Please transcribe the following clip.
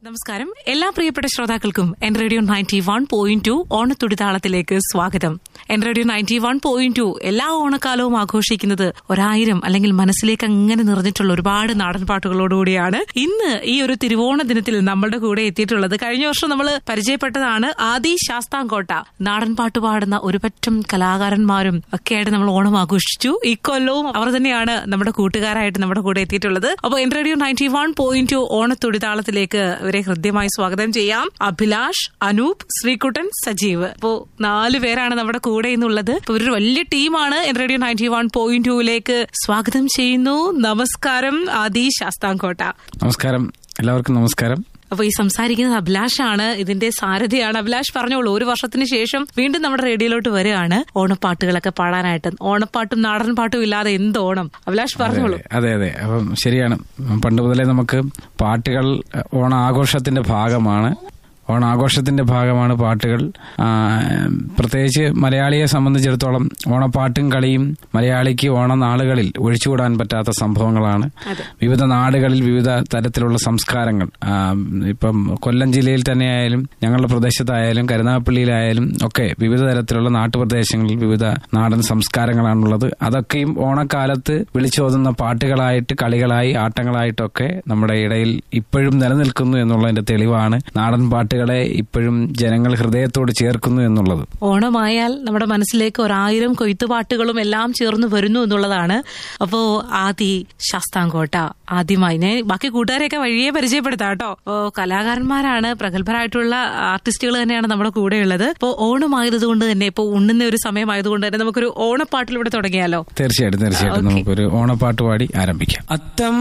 നമസ്കാരം എല്ലാ പ്രിയപ്പെട്ട ശ്രോതാക്കൾക്കും N radio ninety one point two ഓണത്തുടിതാളത്തിലേക്ക് സ്വാഗതം N radio ninety one point two എല്ലാ ഓണക്കാലവും ആഘോഷിക്കുന്നത് ഒരായിരം അല്ലെങ്കിൽ മനസ്സിലേക്ക് അങ്ങനെ നിറഞ്ഞിട്ടുള്ള ഒരുപാട് നാടൻ പാട്ടുകളോടുകൂടിയാണ് ഇന്ന് ഈ ഒരു തിരുവോണ ദിനത്തിൽ നമ്മളുടെ കൂടെ എത്തിയിട്ടുള്ളത് കഴിഞ്ഞ വർഷം നമ്മൾ പരിചയപ്പെട്ടതാണ് ആദി ശാസ്താംകോട്ട നാടൻ പാട്ട് പാടുന്ന ഒരു പറ്റം കലാകാരന്മാരും ഒക്കെയായിട്ട് നമ്മൾ ഓണം ആഘോഷിച്ചു ഇക്കൊല്ലവും അവർ തന്നെയാണ് നമ്മുടെ കൂട്ടുകാരായിട്ട് നമ്മുടെ കൂടെ എത്തിയിട്ടുള്ളത് അപ്പോൾ N radio ninety one point two ഓണത്തുടിതാളത്തിലേക്ക് ഇവരെ ഹൃദ്യമായി സ്വാഗതം ചെയ്യാം അഭിലാഷ് അനൂപ് ശ്രീകുട്ടൻ സജീവ് അപ്പോ നാല് പേരാണ് നമ്മുടെ കൂടെ ഇന്നുള്ളത് അപ്പൊ ഇവരൊരു വലിയ ടീമാണ് N radio ninety one point ടുവിലേക്ക് സ്വാഗതം ചെയ്യുന്നു നമസ്കാരം ആദി ശാസ്താംകോട്ട നമസ്കാരം എല്ലാവർക്കും നമസ്കാരം അപ്പൊ ഈ സംസാരിക്കുന്നത് അഭിലാഷാണ് ഇതിന്റെ സാരഥിയാണ് അഭിലാഷ് പറഞ്ഞോളൂ ഒരു വർഷത്തിന് ശേഷം വീണ്ടും നമ്മുടെ റേഡിയോയിലോട്ട് വരികയാണ് ഓണപ്പാട്ടുകളൊക്കെ പാടാനായിട്ട് ഓണപ്പാട്ടും നാടൻ പാട്ടും ഇല്ലാതെ എന്ത് ഓണം അഭിലാഷ് പറഞ്ഞോളൂ അതെ അതെ അപ്പം ശരിയാണ് പണ്ട് മുതലേ നമുക്ക് പാട്ടുകൾ ഓണ ആഘോഷത്തിന്റെ ഭാഗമാണ് ഓണാഘോഷത്തിന്റെ ഭാഗമാണ് പാട്ടുകൾ ആ, പ്രത്യേകിച്ച് മലയാളിയെ സംബന്ധിച്ചിടത്തോളം ഓണപ്പാട്ടും കളിയും മലയാളിക്ക് ഓണനാളുകളിൽ ഒഴിച്ചുകൂടാൻ പറ്റാത്ത സംഭവങ്ങളാണ് വിവിധ നാടുകളിൽ വിവിധ തരത്തിലുള്ള സംസ്കാരങ്ങൾ ആ, ഇപ്പം കൊല്ലം ജില്ലയിൽ തന്നെയായാലും ഞങ്ങളുടെ പ്രദേശത്തായാലും കരുനാഗപ്പള്ളിയിലായാലും ഒക്കെ വിവിധ തരത്തിലുള്ള നാട്ടുപ്രദേശങ്ങളിൽ വിവിധ നാടൻ സംസ്കാരങ്ങളാണുള്ളത് അതൊക്കെയും ഓണക്കാലത്ത് വിളിച്ചോതുന്ന പാട്ടുകളായിട്ട് കളികളായി ആട്ടങ്ങളായിട്ടൊക്കെ നമ്മുടെ ഇടയിൽ ഇപ്പോഴും നിലനിൽക്കുന്നു എന്നുള്ളതിന്റെ തെളിവാണ് നാടൻ പാട്ടുകളെ ഇപ്പോഴും ജനങ്ങൾ ഹൃദയത്തോട് ചേർക്കുന്നു എന്നുള്ളത് ഓണമായാൽ നമ്മുടെ മനസ്സിലേക്ക് ഒരായിരം കൊയ്ത്തുപാട്ടുകളും എല്ലാം ചേർന്ന് വരുന്നു എന്നുള്ളതാണ് അപ്പോ ആദി ശാസ്താംകോട്ട ആദ്യമായി ഞാൻ ബാക്കി കൂട്ടുകാരെയൊക്കെ വഴിയെ പരിചയപ്പെടുത്താം കേട്ടോ അപ്പോ കലാകാരന്മാരാണ് പ്രഗത്ഭരായിട്ടുള്ള ആർട്ടിസ്റ്റുകൾ തന്നെയാണ് നമ്മുടെ കൂടെയുള്ളത് അപ്പോൾ ഓണമായതുകൊണ്ട് തന്നെ ഇപ്പോൾ ഉണ്ണുന്ന ഒരു സമയമായതുകൊണ്ട് തന്നെ നമുക്കൊരു ഓണപ്പാട്ടിലൂടെ തുടങ്ങിയാലോ തീർച്ചയായിട്ടും തീർച്ചയായിട്ടും Okay. നമുക്കൊരു ഓണപ്പാട്ട് പാടി ആരംഭിക്കാം അത്തം